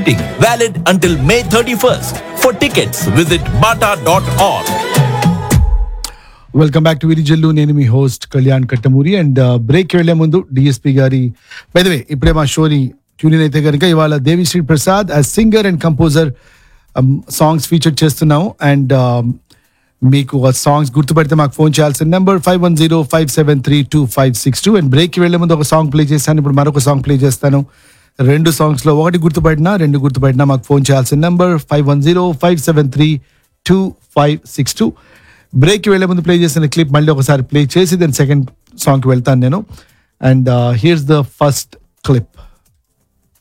seating. Valid until May 31st. For tickets, visit bata.org. Welcome back to Virijallu నేను మీ host Kalyan Kattamuri and break వెళ్లే ముందు DSP గారి వే ఇప్పుడే మా షోని ట్యూన్ అయితే కనుక ఇవాళ Devi Sri Prasad as singer and composer songs feature చేస్తున్నాం అండ్ మీకు ఆ సాంగ్స్ గుర్తుపెడితే మాకు ఫోన్ చేయాల్సిన number five one zero five seven three two five six two and break వెళ్లే ముందు ఒక సాంగ్ ప్లే చేశాను ఇప్పుడు మరొక సాంగ్ ప్లే చేస్తాను రెండు సాంగ్స్ లో ఒకటి గుర్తుపడినా రెండు గుర్తుపడినా మాకు ఫోన్ చేయాల్సిన number five one zero five seven three two five six two break వెళ్లే ముందు ప్లే చేసిన క్లిప్ మళ్ళీ ఒకసారి ప్లే చేసి దెన్ సెకండ్ సాంగ్కి వెళ్తాను నేను and here's the first clip